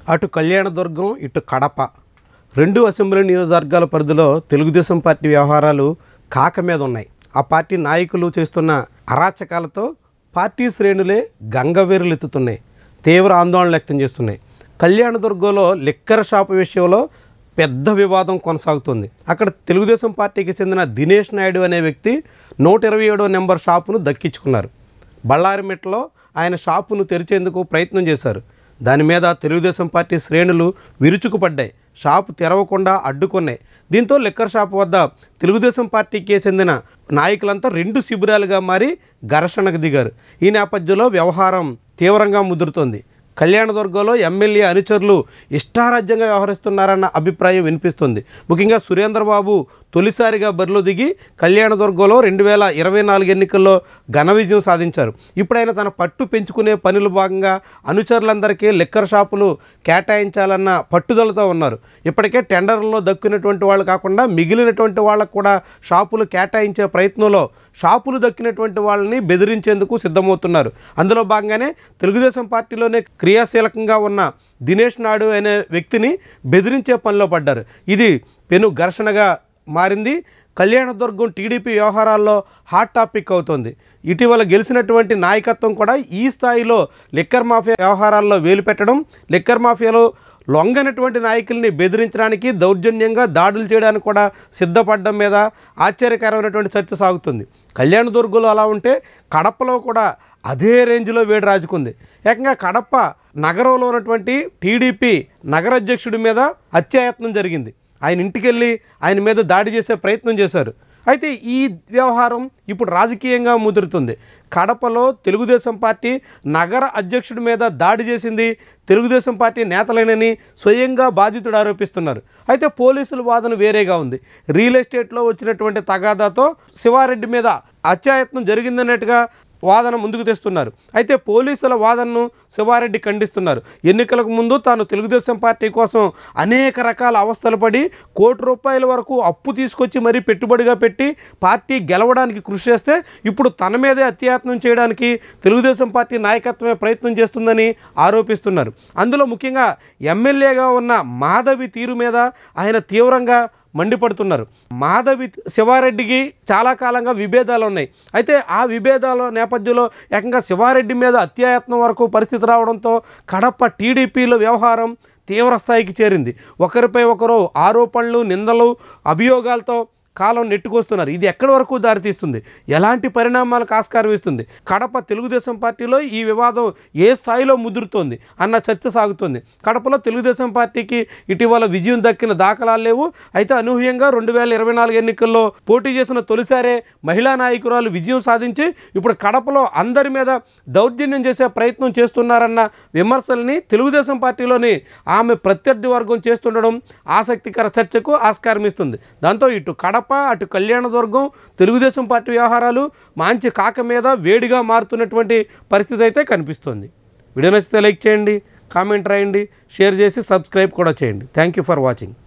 అటు కళ్యాణదుర్గం ఇటు కడప రెండు అసెంబ్లీ నియోజకవర్గాల పరిధిలో తెలుగుదేశం పార్టీ వ్యవహారాలు కాక మీద ఉన్నాయి ఆ పార్టీ నాయకులు చేస్తున్న అరాచకాలతో పార్టీ శ్రేణులే గంగవేరులెత్తుతున్నాయి తీవ్ర ఆందోళన వ్యక్తం చేస్తున్నాయి కళ్యాణదుర్గంలో లిక్కర్ షాపు విషయంలో పెద్ద వివాదం కొనసాగుతుంది అక్కడ తెలుగుదేశం పార్టీకి చెందిన దినేష్ నాయుడు అనే వ్యక్తి నూట ఇరవై ఏడో నెంబర్ షాపును దక్కించుకున్నారు బళ్ళారిమిట్టలో ఆయన షాపును తెరిచేందుకు ప్రయత్నం చేశారు దాని మీద తెలుగుదేశం పార్టీ శ్రేణులు విరుచుకుపడ్డాయి షాపు తెరవకుండా అడ్డుకున్నాయి దీంతో లిక్కర్ షాప్ వద్ద తెలుగుదేశం పార్టీకి చెందిన నాయకులంతా రెండు శిబిరాలుగా మారి ఘర్షణకు దిగారు ఈ నేపథ్యంలో వ్యవహారం తీవ్రంగా ముదురుతోంది కళ్యాణదుర్గంలో ఎమ్మెల్యే అనుచరులు ఇష్టారాజ్యంగా వ్యవహరిస్తున్నారన్న అభిప్రాయం వినిపిస్తుంది ముఖ్యంగా సురేంద్రబాబు తొలిసారిగా బరిలో దిగి కళ్యాణదుర్గంలో రెండు వేల ఇరవై నాలుగు ఎన్నికల్లో ఘన విజయం సాధించారు ఇప్పుడు ఆయన తన పట్టు పెంచుకునే పనులు భాగంగా అనుచరులందరికీ లిక్కర్ షాపులు కేటాయించాలన్న పట్టుదలతో ఉన్నారు ఇప్పటికే టెండర్లలో దక్కినటువంటి వాళ్ళు కాకుండా మిగిలినటువంటి వాళ్ళకు కూడా షాపులు కేటాయించే ప్రయత్నంలో షాపులు దక్కినటువంటి వాళ్ళని బెదిరించేందుకు సిద్ధమవుతున్నారు అందులో భాగంగానే తెలుగుదేశం పార్టీలోనే క్రియాశీలకంగా ఉన్న దినేష్ నాయుడు అనే వ్యక్తిని బెదిరించే పనిలో పడ్డారు ఇది పెను ఘర్షణగా మారింది కళ్యాణదుర్గం టీడీపీ వ్యవహారాల్లో హాట్ టాపిక్ అవుతోంది ఇటీవల గెలిచినటువంటి నాయకత్వం కూడా ఈ స్థాయిలో లిక్కర్ మాఫియా వ్యవహారాల్లో వేలు పెట్టడం లిక్కర్ మాఫియాలో లొంగనటువంటి నాయకుల్ని బెదిరించడానికి దౌర్జన్యంగా దాడులు చేయడానికి కూడా సిద్ధపడడం మీద ఆశ్చర్యకరమైనటువంటి చర్చ సాగుతుంది కళ్యాణదుర్గంలో అలా ఉంటే కడపలో కూడా అదే రేంజ్లో వేడి రాజుకుంది ఏకంగా కడప నగరంలో ఉన్నటువంటి టీడీపీ నగర అధ్యక్షుడి మీద హత్యాయత్నం జరిగింది ఆయన ఇంటికి వెళ్ళి ఆయన మీద దాడి చేసే ప్రయత్నం చేశారు అయితే ఈ వ్యవహారం ఇప్పుడు రాజకీయంగా ముదురుతుంది కడపలో తెలుగుదేశం పార్టీ నగర అధ్యక్షుడి మీద దాడి చేసింది తెలుగుదేశం పార్టీ నేతలేనని స్వయంగా బాధితుడు ఆరోపిస్తున్నారు అయితే పోలీసుల వాదన వేరేగా ఉంది రియల్ ఎస్టేట్లో వచ్చినటువంటి తగాదాతో శివారెడ్డి మీద హత్యాయత్నం జరిగిందన్నట్టుగా వాదన ముందుకు తెస్తున్నారు అయితే పోలీసుల వాదనను శివారెడ్డి ఖండిస్తున్నారు ఎన్నికలకు ముందు తాను తెలుగుదేశం పార్టీ కోసం అనేక రకాల అవస్థలు పడి కోటి రూపాయల వరకు అప్పు తీసుకొచ్చి మరీ పెట్టుబడిగా పెట్టి పార్టీ గెలవడానికి కృషి చేస్తే ఇప్పుడు తన మీదే అత్యాయత్నం చేయడానికి తెలుగుదేశం పార్టీ నాయకత్వమే ప్రయత్నం చేస్తుందని ఆరోపిస్తున్నారు అందులో ముఖ్యంగా ఎమ్మెల్యేగా ఉన్న మాధవి తీరు మీద ఆయన తీవ్రంగా మండిపడుతున్నారు మాధవి శివారెడ్డికి చాలా కాలంగా విభేదాలు ఉన్నాయి అయితే ఆ విభేదాల నేపథ్యంలో ఏకంగా శివారెడ్డి మీద అత్యాయత్నం వరకు పరిస్థితి రావడంతో కడప టీడీపీలో వ్యవహారం తీవ్ర స్థాయికి చేరింది ఒకరిపై ఒకరు ఆరోపణలు నిందలు అభియోగాలతో కాలం నెట్టుకొస్తున్నారు ఇది ఎక్కడి వరకు దారితీస్తుంది ఎలాంటి పరిణామాలకు ఆస్కారం ఇస్తుంది కడప తెలుగుదేశం పార్టీలో ఈ వివాదం ఏ స్థాయిలో ముదురుతోంది అన్న చర్చ సాగుతోంది కడపలో తెలుగుదేశం పార్టీకి ఇటీవల విజయం దక్కిన దాఖలాలు లేవు అయితే అనూహ్యంగా రెండు వేల ఇరవై నాలుగు ఎన్నికల్లో పోటీ చేసిన తొలిసారే మహిళా నాయకురాలు విజయం సాధించి ఇప్పుడు కడపలో అందరి మీద దౌర్జన్యం చేసే ప్రయత్నం చేస్తున్నారన్న విమర్శల్ని తెలుగుదేశం పార్టీలోని ఆమె ప్రత్యర్థి వర్గం చేస్తుండడం ఆసక్తికర చర్చకు ఆస్కారం ఇస్తుంది దాంతో ఇటు కడప అటు కళ్యాణదుర్గం తెలుగుదేశం పార్టీ వ్యవహారాలు మంచి కాక మీద వేడిగా మారుతున్నటువంటి పరిస్థితి అయితే కనిపిస్తుంది వీడియో నచ్చితే లైక్ చేయండి కామెంట్ రాయండి షేర్ చేసి సబ్స్క్రైబ్ కూడా చేయండి థ్యాంక్ యూ ఫర్ వాచింగ్